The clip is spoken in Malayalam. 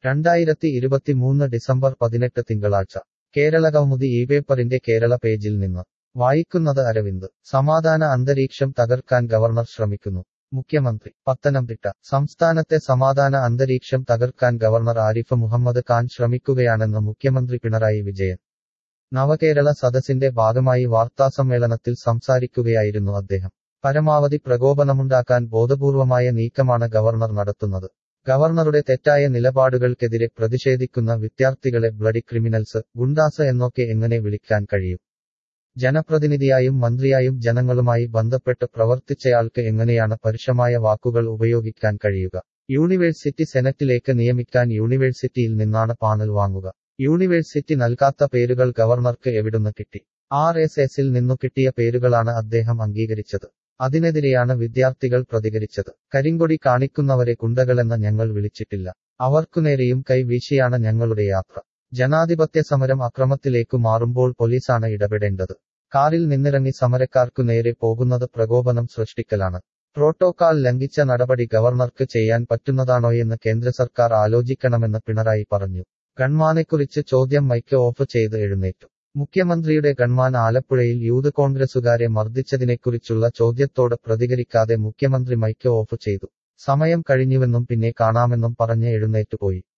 രണ്ടായിരത്തി ഇരുപത്തിമൂന്ന് ഡിസംബർ പതിനെട്ട് തിങ്കളാഴ്ച കേരളകൗമുദി ഈ പേപ്പറിന്റെ കേരള പേജിൽ നിന്ന് വായിക്കുന്നത് അരവിന്ദ് സമാധാന അന്തരീക്ഷം തകർക്കാൻ ഗവർണർ ശ്രമിക്കുന്നു മുഖ്യമന്ത്രി പത്തനംതിട്ട സംസ്ഥാനത്തെ സമാധാന അന്തരീക്ഷം തകർക്കാൻ ഗവർണർ ആരിഫ് മുഹമ്മദ് ഖാൻ ശ്രമിക്കുകയാണെന്ന് മുഖ്യമന്ത്രി പിണറായി വിജയൻ നവകേരള സദസ്സിന്റെ ഭാഗമായി വാർത്താസമ്മേളനത്തിൽ സംസാരിക്കുകയായിരുന്നു അദ്ദേഹം പരമാവധി പ്രകോപനമുണ്ടാക്കാൻ ബോധപൂർവമായ നീക്കമാണ് ഗവർണർ നടത്തുന്നത് ഗവർണറുടെ തെറ്റായ നിലപാടുകൾക്കെതിരെ പ്രതിഷേധിക്കുന്ന വിദ്യാർത്ഥികളെ ബ്ലഡി ക്രിമിനൽസ് ഗുണ്ടാസ് എന്നൊക്കെ എങ്ങനെ വിളിക്കാൻ കഴിയും ജനപ്രതിനിധിയായും മന്ത്രിയായും ജനങ്ങളുമായി ബന്ധപ്പെട്ട് പ്രവർത്തിച്ചയാൾക്ക് എങ്ങനെയാണ് പരുഷമായ വാക്കുകൾ ഉപയോഗിക്കാൻ കഴിയുക യൂണിവേഴ്സിറ്റി സെനറ്റിലേക്ക് നിയമിക്കാൻ യൂണിവേഴ്സിറ്റിയിൽ നിന്നാണ് പാനൽ വാങ്ങുക യൂണിവേഴ്സിറ്റി നൽകാത്ത പേരുകൾ ഗവർണർക്ക് എവിടുന്ന് കിട്ടി ആർ എസ് എസിൽ നിന്നു കിട്ടിയ പേരുകളാണ് അദ്ദേഹം അംഗീകരിച്ചത് അതിനെതിരെയാണ് വിദ്യാർത്ഥികൾ പ്രതികരിച്ചത് കരിങ്കൊടി കാണിക്കുന്നവരെ കുണ്ടകളെന്ന് ഞങ്ങൾ വിളിച്ചിട്ടില്ല അവർക്കുനേരെയും കൈവീശിയാണ് ഞങ്ങളുടെ യാത്ര ജനാധിപത്യ സമരം അക്രമത്തിലേക്കു മാറുമ്പോൾ പോലീസാണ് ഇടപെടേണ്ടത് കാറിൽ നിന്നിറങ്ങി സമരക്കാർക്കു നേരെ പോകുന്നത് പ്രകോപനം സൃഷ്ടിക്കലാണ് പ്രോട്ടോക്കാൾ ലംഘിച്ച നടപടി ഗവർണർക്ക് ചെയ്യാൻ പറ്റുന്നതാണോയെന്ന് കേന്ദ്ര സർക്കാർ ആലോചിക്കണമെന്ന് പിണറായി പറഞ്ഞു ഗൺമാനെക്കുറിച്ച് ചോദ്യം മൈക്ക് ഓഫ് ചെയ്ത് എഴുന്നേറ്റു മുഖ്യമന്ത്രിയുടെ ഗൺമാൻ ആലപ്പുഴയിൽ യൂത്ത് കോൺഗ്രസുകാരെ മർദ്ദിച്ചതിനെക്കുറിച്ചുള്ള ചോദ്യത്തോട് പ്രതികരിക്കാതെ മുഖ്യമന്ത്രി മൈക്ക് ഓഫ് ചെയ്തു സമയം കഴിഞ്ഞുവെന്നും പിന്നെ കാണാമെന്നും പറഞ്ഞ് എഴുന്നേറ്റുപോയി